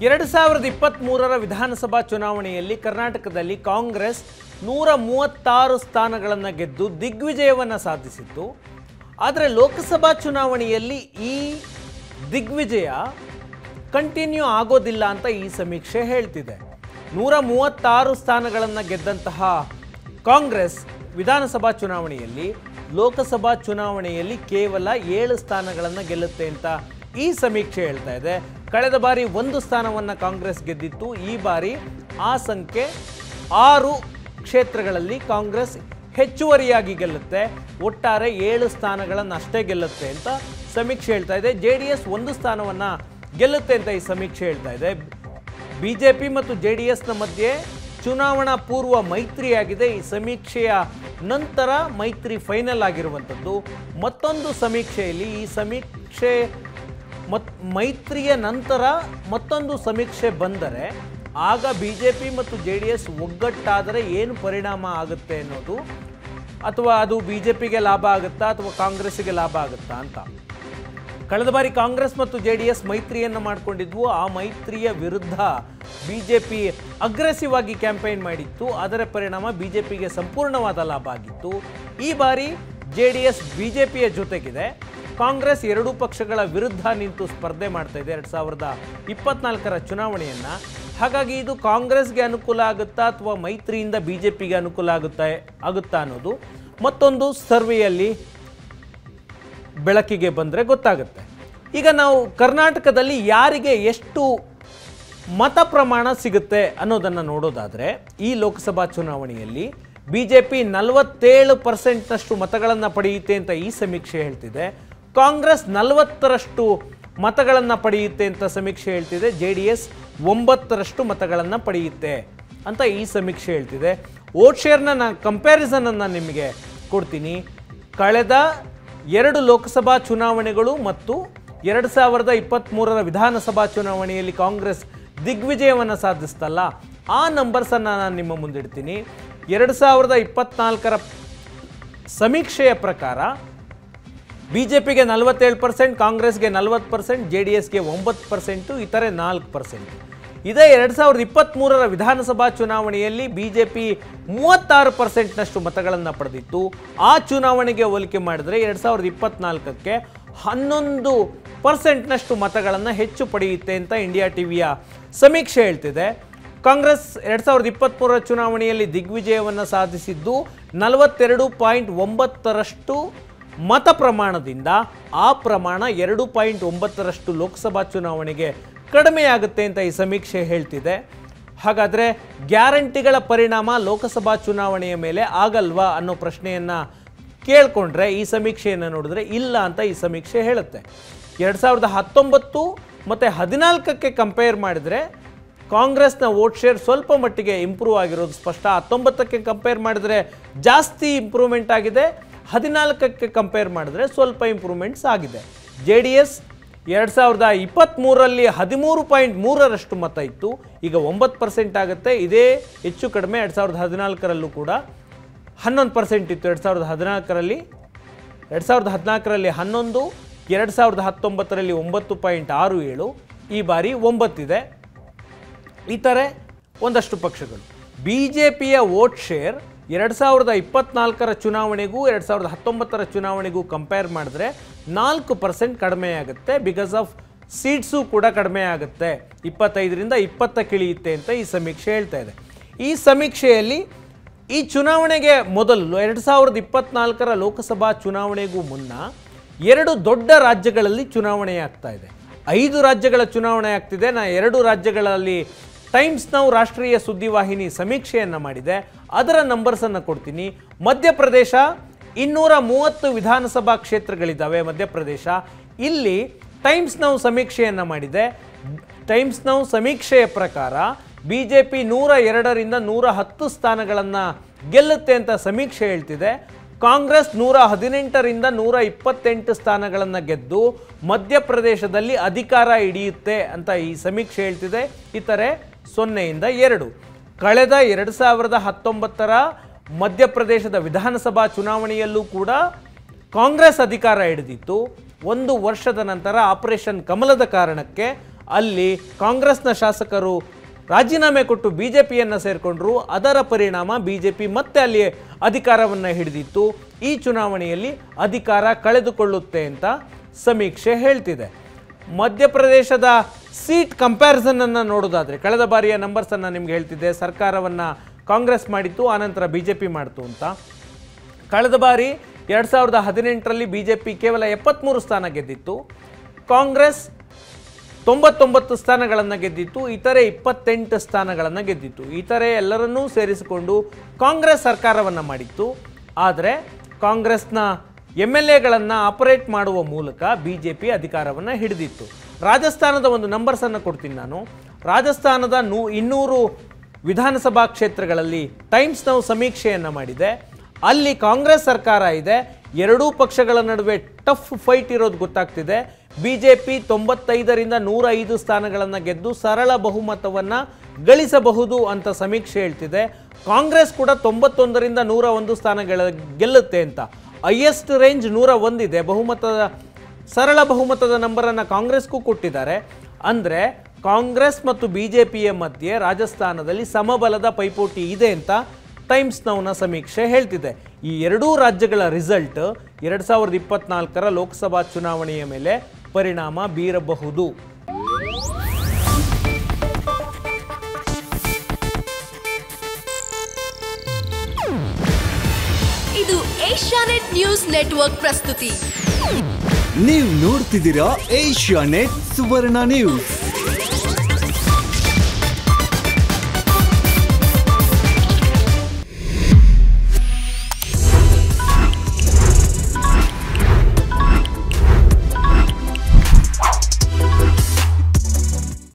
ಎರಡು ಸಾವಿರದ ಇಪ್ಪತ್ತ್ಮೂರರ ವಿಧಾನಸಭಾ ಚುನಾವಣೆಯಲ್ಲಿ ಕರ್ನಾಟಕದಲ್ಲಿ ಕಾಂಗ್ರೆಸ್ ನೂರ ಮೂವತ್ತಾರು ಸ್ಥಾನಗಳನ್ನು ಗೆದ್ದು ದಿಗ್ವಿಜಯವನ್ನು ಸಾಧಿಸಿತ್ತು ಆದರೆ ಲೋಕಸಭಾ ಚುನಾವಣೆಯಲ್ಲಿ ಈ ದಿಗ್ವಿಜಯ ಕಂಟಿನ್ಯೂ ಆಗೋದಿಲ್ಲ ಅಂತ ಈ ಸಮೀಕ್ಷೆ ಹೇಳ್ತಿದೆ ನೂರ ಮೂವತ್ತಾರು ಸ್ಥಾನಗಳನ್ನು ಗೆದ್ದಂತಹ ಕಾಂಗ್ರೆಸ್ ವಿಧಾನಸಭಾ ಚುನಾವಣೆಯಲ್ಲಿ ಲೋಕಸಭಾ ಚುನಾವಣೆಯಲ್ಲಿ ಕೇವಲ ಏಳು ಸ್ಥಾನಗಳನ್ನು ಗೆಲ್ಲುತ್ತೆ ಅಂತ ಈ ಸಮೀಕ್ಷೆ ಹೇಳ್ತಾ ಇದೆ ಕಳೆದ ಬಾರಿ ಒಂದು ಸ್ಥಾನವನ್ನು ಕಾಂಗ್ರೆಸ್ ಗೆದ್ದಿತ್ತು ಈ ಬಾರಿ ಆ ಸಂಖ್ಯೆ ಆರು ಕ್ಷೇತ್ರಗಳಲ್ಲಿ ಕಾಂಗ್ರೆಸ್ ಹೆಚ್ಚುವರಿಯಾಗಿ ಗೆಲ್ಲುತ್ತೆ ಒಟ್ಟಾರೆ ಏಳು ಸ್ಥಾನಗಳನ್ನು ಅಷ್ಟೇ ಗೆಲ್ಲುತ್ತೆ ಅಂತ ಸಮೀಕ್ಷೆ ಹೇಳ್ತಾ ಇದೆ ಜೆ ಡಿ ಎಸ್ ಒಂದು ಸ್ಥಾನವನ್ನು ಗೆಲ್ಲುತ್ತೆ ಅಂತ ಈ ಸಮೀಕ್ಷೆ ಹೇಳ್ತಾ ಇದೆ ಬಿಜೆಪಿ ಮತ್ತು ಜೆ ಡಿ ಎಸ್ನ ಮಧ್ಯೆ ಚುನಾವಣಾ ಪೂರ್ವ ಮೈತ್ರಿಯಾಗಿದೆ ಈ ಸಮೀಕ್ಷೆಯ ನಂತರ ಮೈತ್ರಿ ಫೈನಲ್ ಆಗಿರುವಂಥದ್ದು ಮತ್ತೊಂದು ಸಮೀಕ್ಷೆಯಲ್ಲಿ ಈ ಸಮೀಕ್ಷೆ ಮತ್ ಮೈತ್ರಿಯ ನಂತರ ಮತ್ತೊಂದು ಸಮೀಕ್ಷೆ ಬಂದರೆ ಆಗ ಬಿ ಜೆ ಪಿ ಮತ್ತು ಜೆ ಡಿ ಎಸ್ ಒಗ್ಗಟ್ಟಾದರೆ ಏನು ಪರಿಣಾಮ ಆಗುತ್ತೆ ಅನ್ನೋದು ಅಥವಾ ಅದು ಬಿ ಜೆ ಪಿಗೆ ಲಾಭ ಆಗುತ್ತಾ ಅಥವಾ ಕಾಂಗ್ರೆಸ್ಸಿಗೆ ಲಾಭ ಆಗುತ್ತಾ ಅಂತ ಕಳೆದ ಬಾರಿ ಕಾಂಗ್ರೆಸ್ ಮತ್ತು ಜೆ ಡಿ ಎಸ್ ಮೈತ್ರಿಯನ್ನು ಮಾಡಿಕೊಂಡಿದ್ವು ಆ ಮೈತ್ರಿಯ ವಿರುದ್ಧ ಬಿ ಜೆ ಪಿ ಅಗ್ರೆಸಿವ್ ಆಗಿ ಕ್ಯಾಂಪೇನ್ ಮಾಡಿತ್ತು ಅದರ ಪರಿಣಾಮ ಬಿ ಜೆ ಪಿಗೆ ಸಂಪೂರ್ಣವಾದ ಲಾಭ ಆಗಿತ್ತು ಈ ಬಾರಿ J D S B J ಪಿಯ ಜೊತೆಗಿದೆ ಕಾಂಗ್ರೆಸ್ ಎರಡೂ ಪಕ್ಷಗಳ ವಿರುದ್ಧ ನಿಂತು ಸ್ಪರ್ಧೆ ಮಾಡ್ತಾ ಇದೆ ಎರಡು ಸಾವಿರದ ಇಪ್ಪತ್ನಾಲ್ಕರ ಚುನಾವಣೆಯನ್ನು ಹಾಗಾಗಿ ಇದು ಕಾಂಗ್ರೆಸ್ಗೆ ಅನುಕೂಲ ಆಗುತ್ತಾ ಅಥವಾ ಮೈತ್ರಿಯಿಂದ ಬಿ ಜೆ ಪಿಗೆ ಅನುಕೂಲ ಆಗುತ್ತಾ ಆಗುತ್ತಾ ಅನ್ನೋದು ಮತ್ತೊಂದು ಸರ್ವೆಯಲ್ಲಿ ಬೆಳಕಿಗೆ ಬಂದರೆ ಗೊತ್ತಾಗುತ್ತೆ ಈಗ ನಾವು ಕರ್ನಾಟಕದಲ್ಲಿ ಯಾರಿಗೆ ಎಷ್ಟು ಮತ ಪ್ರಮಾಣ ಸಿಗುತ್ತೆ ಅನ್ನೋದನ್ನು ನೋಡೋದಾದರೆ ಈ ಲೋಕಸಭಾ ಚುನಾವಣೆಯಲ್ಲಿ ಬಿ ಜೆ ಪಿ ನಲವತ್ತೇಳು ಪರ್ಸೆಂಟ್ನಷ್ಟು ಮತಗಳನ್ನು ಪಡೆಯುತ್ತೆ ಅಂತ ಈ ಸಮೀಕ್ಷೆ ಹೇಳ್ತಿದೆ ಕಾಂಗ್ರೆಸ್ ನಲವತ್ತರಷ್ಟು ಮತಗಳನ್ನು ಪಡೆಯುತ್ತೆ ಅಂತ ಸಮೀಕ್ಷೆ ಹೇಳ್ತಿದೆ ಜೆ ಡಿ ಎಸ್ ಒಂಬತ್ತರಷ್ಟು ಮತಗಳನ್ನು ಪಡೆಯುತ್ತೆ ಅಂತ ಈ ಸಮೀಕ್ಷೆ ಹೇಳ್ತಿದೆ ವೋಟ್ ಶೇರ್ನ ನಾನು ಕಂಪ್ಯಾರಿಸನನ್ನು ನಿಮಗೆ ಕೊಡ್ತೀನಿ ಕಳೆದ ಎರಡು ಲೋಕಸಭಾ ಚುನಾವಣೆಗಳು ಮತ್ತು ಎರಡು ಸಾವಿರದ ಇಪ್ಪತ್ತ್ಮೂರರ ವಿಧಾನಸಭಾ ಚುನಾವಣೆಯಲ್ಲಿ ಕಾಂಗ್ರೆಸ್ ದಿಗ್ವಿಜಯವನ್ನು ಸಾಧಿಸ್ತಲ್ಲ ಆ ನಂಬರ್ಸನ್ನು ನಾನು ನಿಮ್ಮ ಮುಂದಿಡ್ತೀನಿ ಎರಡು ಸಾವಿರದ ಇಪ್ಪತ್ನಾಲ್ಕರ ಸಮೀಕ್ಷೆಯ ಪ್ರಕಾರ ಬಿ ಜೆ ಪಿಗೆ ನಲವತ್ತೇಳು ಪರ್ಸೆಂಟ್ ಕಾಂಗ್ರೆಸ್ಗೆ ನಲವತ್ತು ಪರ್ಸೆಂಟ್ ಜೆ ಡಿ ಎಸ್ಗೆ ಒಂಬತ್ತು ಪರ್ಸೆಂಟು ಇತರೆ ನಾಲ್ಕು ಪರ್ಸೆಂಟ್ ಇದೇ ಎರಡು ಸಾವಿರದ ಇಪ್ಪತ್ತ್ಮೂರರ ವಿಧಾನಸಭಾ ಚುನಾವಣೆಯಲ್ಲಿ ಬಿ ಜೆ ಪಿ ಮೂವತ್ತಾರು ಪರ್ಸೆಂಟ್ನಷ್ಟು ಮತಗಳನ್ನು ಪಡೆದಿತ್ತು ಆ ಚುನಾವಣೆಗೆ ಹೋಲಿಕೆ ಮಾಡಿದರೆ ಎರಡು ಸಾವಿರದ ಇಪ್ಪತ್ನಾಲ್ಕಕ್ಕೆ ಹನ್ನೊಂದು ಪರ್ಸೆಂಟ್ನಷ್ಟು ಮತಗಳನ್ನು ಹೆಚ್ಚು ಪಡೆಯುತ್ತೆ ಅಂತ ಇಂಡಿಯಾ ಟಿವಿಯ ಸಮೀಕ್ಷೆ ಹೇಳ್ತಿದೆ ಕಾಂಗ್ರೆಸ್ ಎರಡು ಸಾವಿರದ ಇಪ್ಪತ್ತ್ಮೂರರ ಚುನಾವಣೆಯಲ್ಲಿ ದಿಗ್ವಿಜಯವನ್ನು ಸಾಧಿಸಿದ್ದು ನಲವತ್ತೆರಡು ಪಾಯಿಂಟ್ ಒಂಬತ್ತರಷ್ಟು ಮತ ಪ್ರಮಾಣದಿಂದ ಆ ಪ್ರಮಾಣ ಎರಡು ಪಾಯಿಂಟ್ ಒಂಬತ್ತರಷ್ಟು ಲೋಕಸಭಾ ಚುನಾವಣೆಗೆ ಕಡಿಮೆಯಾಗುತ್ತೆ ಅಂತ ಈ ಸಮೀಕ್ಷೆ ಹೇಳ್ತಿದೆ ಹಾಗಾದರೆ ಗ್ಯಾರಂಟಿಗಳ ಪರಿಣಾಮ ಲೋಕಸಭಾ ಚುನಾವಣೆಯ ಮೇಲೆ ಆಗಲ್ವಾ ಅನ್ನೋ ಪ್ರಶ್ನೆಯನ್ನು ಕೇಳಿಕೊಂಡ್ರೆ ಈ ಸಮೀಕ್ಷೆಯನ್ನು ನೋಡಿದ್ರೆ ಇಲ್ಲ ಅಂತ ಈ ಸಮೀಕ್ಷೆ ಹೇಳುತ್ತೆ ಎರಡು ಸಾವಿರದ ಹತ್ತೊಂಬತ್ತು ಮತ್ತು ಹದಿನಾಲ್ಕಕ್ಕೆ ಕಂಪೇರ್ ಮಾಡಿದರೆ ಕಾಂಗ್ರೆಸ್ನ ವೋಟ್ ಶೇರ್ ಸ್ವಲ್ಪ ಮಟ್ಟಿಗೆ ಇಂಪ್ರೂವ್ ಆಗಿರೋದು ಸ್ಪಷ್ಟ ಹತ್ತೊಂಬತ್ತಕ್ಕೆ ಕಂಪೇರ್ ಮಾಡಿದರೆ ಜಾಸ್ತಿ ಇಂಪ್ರೂವ್ಮೆಂಟ್ ಆಗಿದೆ ಹದಿನಾಲ್ಕಕ್ಕೆ ಕಂಪೇರ್ ಮಾಡಿದ್ರೆ ಸ್ವಲ್ಪ ಇಂಪ್ರೂವ್ಮೆಂಟ್ಸ್ ಆಗಿದೆ ಜೆ ಡಿ ಎಸ್ ಎರಡು ಸಾವಿರದ ಇಪ್ಪತ್ತ್ಮೂರರಲ್ಲಿ ಹದಿಮೂರು ಪಾಯಿಂಟ್ ಮೂರರಷ್ಟು ಮತ ಇತ್ತು ಈಗ ಒಂಬತ್ತು ಪರ್ಸೆಂಟ್ ಆಗುತ್ತೆ ಇದೇ ಹೆಚ್ಚು ಕಡಿಮೆ ಎರಡು ಸಾವಿರದ ಹದಿನಾಲ್ಕರಲ್ಲೂ ಕೂಡ ಹನ್ನೊಂದು ಪರ್ಸೆಂಟ್ ಇತ್ತು ಎರಡು ಸಾವಿರದ ಹದಿನಾಲ್ಕರಲ್ಲಿ ಎರಡು ಸಾವಿರದ ಹದಿನಾಲ್ಕರಲ್ಲಿ ಹನ್ನೊಂದು ಎರಡು ಸಾವಿರದ ಹತ್ತೊಂಬತ್ತರಲ್ಲಿ ಒಂಬತ್ತು ಪಾಯಿಂಟ್ ಆರು ಏಳು ಈ ಬಾರಿ ಒಂಬತ್ತಿದೆ ಇತರೆ ಒಂದಷ್ಟು ಪಕ್ಷಗಳು ಬಿ ಜೆ ಪಿಯ ವೋಟ್ ಶೇರ್ ಎರಡು ಸಾವಿರದ ಇಪ್ಪತ್ನಾಲ್ಕರ ಚುನಾವಣೆಗೂ ಎರಡು ಸಾವಿರದ ಹತ್ತೊಂಬತ್ತರ ಚುನಾವಣೆಗೂ ಕಂಪೇರ್ ಮಾಡಿದ್ರೆ ನಾಲ್ಕು ಪರ್ಸೆಂಟ್ ಕಡಿಮೆ ಆಗುತ್ತೆ ಬಿಕಾಸ್ ಆಫ್ ಸೀಟ್ಸು ಕೂಡ ಕಡಿಮೆ ಆಗುತ್ತೆ ಇಪ್ಪತ್ತೈದರಿಂದ ಇಪ್ಪತ್ತಕ್ಕೆ ಇಳಿಯುತ್ತೆ ಅಂತ ಈ ಸಮೀಕ್ಷೆ ಹೇಳ್ತಾ ಇದೆ ಈ ಸಮೀಕ್ಷೆಯಲ್ಲಿ ಈ ಚುನಾವಣೆಗೆ ಮೊದಲು ಎರಡು ಸಾವಿರದ ಇಪ್ಪತ್ನಾಲ್ಕರ ಲೋಕಸಭಾ ಚುನಾವಣೆಗೂ ಮುನ್ನ ಎರಡು ದೊಡ್ಡ ರಾಜ್ಯಗಳಲ್ಲಿ ಚುನಾವಣೆ ಆಗ್ತಾ ಇದೆ ಐದು ರಾಜ್ಯಗಳ ಚುನಾವಣೆ ಆಗ್ತಿದೆ ನಾ ಎರಡು ರಾಜ್ಯಗಳಲ್ಲಿ ಟೈಮ್ಸ್ ನಾವು ರಾಷ್ಟ್ರೀಯ ಸುದ್ದಿವಾಹಿನಿ ಸಮೀಕ್ಷೆಯನ್ನು ಮಾಡಿದೆ ಅದರ ನಂಬರ್ಸನ್ನು ಕೊಡ್ತೀನಿ ಮಧ್ಯಪ್ರದೇಶ ಇನ್ನೂರ ಮೂವತ್ತು ವಿಧಾನಸಭಾ ಕ್ಷೇತ್ರಗಳಿದ್ದಾವೆ ಮಧ್ಯಪ್ರದೇಶ ಇಲ್ಲಿ ಟೈಮ್ಸ್ ನಾವು ಸಮೀಕ್ಷೆಯನ್ನು ಮಾಡಿದೆ ಟೈಮ್ಸ್ ನಾವು ಸಮೀಕ್ಷೆಯ ಪ್ರಕಾರ ಬಿ ಜೆ ಪಿ ನೂರ ಎರಡರಿಂದ ನೂರ ಹತ್ತು ಸ್ಥಾನಗಳನ್ನು ಗೆಲ್ಲುತ್ತೆ ಅಂತ ಸಮೀಕ್ಷೆ ಹೇಳ್ತಿದೆ ಕಾಂಗ್ರೆಸ್ ನೂರ ಹದಿನೆಂಟರಿಂದ ನೂರ ಇಪ್ಪತ್ತೆಂಟು ಸ್ಥಾನಗಳನ್ನು ಗೆದ್ದು ಮಧ್ಯಪ್ರದೇಶದಲ್ಲಿ ಅಧಿಕಾರ ಹಿಡಿಯುತ್ತೆ ಅಂತ ಈ ಸಮೀಕ್ಷೆ ಹೇಳ್ತಿದೆ ಇತರೆ ಸೊನ್ನೆಯಿಂದ ಎರಡು ಕಳೆದ ಎರಡು ಸಾವಿರದ ಹತ್ತೊಂಬತ್ತರ ಮಧ್ಯಪ್ರದೇಶದ ವಿಧಾನಸಭಾ ಚುನಾವಣೆಯಲ್ಲೂ ಕೂಡ ಕಾಂಗ್ರೆಸ್ ಅಧಿಕಾರ ಹಿಡಿದಿತ್ತು ಒಂದು ವರ್ಷದ ನಂತರ ಆಪರೇಷನ್ ಕಮಲದ ಕಾರಣಕ್ಕೆ ಅಲ್ಲಿ ಕಾಂಗ್ರೆಸ್ನ ಶಾಸಕರು ರಾಜೀನಾಮೆ ಕೊಟ್ಟು ಬಿ ಜೆ ಪಿಯನ್ನು ಸೇರಿಕೊಂಡ್ರು ಅದರ ಪರಿಣಾಮ ಬಿ ಜೆ ಪಿ ಮತ್ತೆ ಅಲ್ಲಿ ಅಧಿಕಾರವನ್ನು ಹಿಡಿದಿತ್ತು ಈ ಚುನಾವಣೆಯಲ್ಲಿ ಅಧಿಕಾರ ಕಳೆದುಕೊಳ್ಳುತ್ತೆ ಅಂತ ಸಮೀಕ್ಷೆ ಹೇಳ್ತಿದೆ ಮಧ್ಯಪ್ರದೇಶದ ಸೀಟ್ ಕಂಪ್ಯಾರಿಸನ್ ಅನ್ನು ನೋಡೋದಾದ್ರೆ ಕಳೆದ ಬಾರಿಯ ನಂಬರ್ಸ್ ಅನ್ನು ನಿಮ್ಗೆ ಹೇಳ್ತಿದ್ದೆ ಸರ್ಕಾರವನ್ನ ಕಾಂಗ್ರೆಸ್ ಮಾಡಿತ್ತು ಆನಂತರ ಬಿ ಜೆ ಪಿ ಮಾಡ್ತು ಅಂತ ಕಳೆದ ಬಾರಿ ಎರಡು ಸಾವಿರದ ಹದಿನೆಂಟರಲ್ಲಿ ಬಿ ಜೆ ಪಿ ಕೇವಲ ಎಪ್ಪತ್ತ್ಮೂರು ಸ್ಥಾನ ಗೆದ್ದಿತ್ತು ಕಾಂಗ್ರೆಸ್ ತೊಂಬತ್ತೊಂಬತ್ತು ಸ್ಥಾನಗಳನ್ನು ಗೆದ್ದಿತ್ತು ಇತರೆ ಇಪ್ಪತ್ತೆಂಟು ಸ್ಥಾನಗಳನ್ನು ಗೆದ್ದಿತ್ತು ಇತರೆ ಎಲ್ಲರನ್ನೂ ಸೇರಿಸಿಕೊಂಡು ಕಾಂಗ್ರೆಸ್ ಸರ್ಕಾರವನ್ನು ಮಾಡಿತ್ತು ಆದರೆ ಕಾಂಗ್ರೆಸ್ನ ಎಮ್ ಎಲ್ ಎಗಳನ್ನು ಆಪರೇಟ್ ಮಾಡುವ ಮೂಲಕ ಬಿ ಜೆ ಪಿ ಅಧಿಕಾರವನ್ನು ಹಿಡಿದಿತ್ತು ರಾಜಸ್ಥಾನದ ಒಂದು ನಂಬರ್ಸನ್ನು ಕೊಡ್ತೀನಿ ನಾನು ರಾಜಸ್ಥಾನದ ನೂ ಇನ್ನೂರು ವಿಧಾನಸಭಾ ಕ್ಷೇತ್ರಗಳಲ್ಲಿ ಟೈಮ್ಸ್ ನಾವು ಸಮೀಕ್ಷೆಯನ್ನು ಮಾಡಿದೆ ಅಲ್ಲಿ ಕಾಂಗ್ರೆಸ್ ಸರ್ಕಾರ ಇದೆ ಎರಡೂ ಪಕ್ಷಗಳ ನಡುವೆ ಟಫ್ ಫೈಟ್ ಇರೋದು ಗೊತ್ತಾಗ್ತಿದೆ ಬಿ ಜೆ ಪಿ ತೊಂಬತ್ತೈದರಿಂದ ನೂರ ಐದು ಸ್ಥಾನಗಳನ್ನು ಗೆದ್ದು ಸರಳ ಬಹುಮತವನ್ನು ಗಳಿಸಬಹುದು ಅಂತ ಸಮೀಕ್ಷೆ ಹೇಳ್ತಿದೆ ಕಾಂಗ್ರೆಸ್ ಕೂಡ ತೊಂಬತ್ತೊಂದರಿಂದ ನೂರ ಒಂದು ಸ್ಥಾನಗಳ ಗೆಲ್ಲುತ್ತೆ ಅಂತ ಹೈಯೆಸ್ಟ್ ರೇಂಜ್ ನೂರ ಒಂದಿದೆ ಬಹುಮತದ ಸರಳ ಬಹುಮತದ ನಂಬರನ್ನು ಕಾಂಗ್ರೆಸ್ಗೂ ಕೊಟ್ಟಿದ್ದಾರೆ ಅಂದರೆ ಕಾಂಗ್ರೆಸ್ ಮತ್ತು ಬಿ ಜೆ ಪಿಯ ಮಧ್ಯೆ ರಾಜಸ್ಥಾನದಲ್ಲಿ ಸಮಬಲದ ಪೈಪೋಟಿ ಇದೆ ಅಂತ ಟೈಮ್ಸ್ ನೌನ ಸಮೀಕ್ಷೆ ಹೇಳ್ತಿದೆ ಈ ಎರಡೂ ರಾಜ್ಯಗಳ ರಿಸಲ್ಟ್ ಎರಡು ಸಾವಿರದ ಇಪ್ಪತ್ನಾಲ್ಕರ ಲೋಕಸಭಾ ಚುನಾವಣೆಯ ಮೇಲೆ ಪರಿಣಾಮ ಬೀರಬಹುದು ಇದು ಏಷ್ಯಾನೆಟ್ ನ್ಯೂಸ್ ನೆಟ್ವರ್ಕ್ ಪ್ರಸ್ತುತಿ ನೀವು ನೋಡ್ತಿದ್ದೀರಾ ಏಷ್ಯಾ ನೆಟ್ ಸುವರ್ಣ ನ್ಯೂಸ್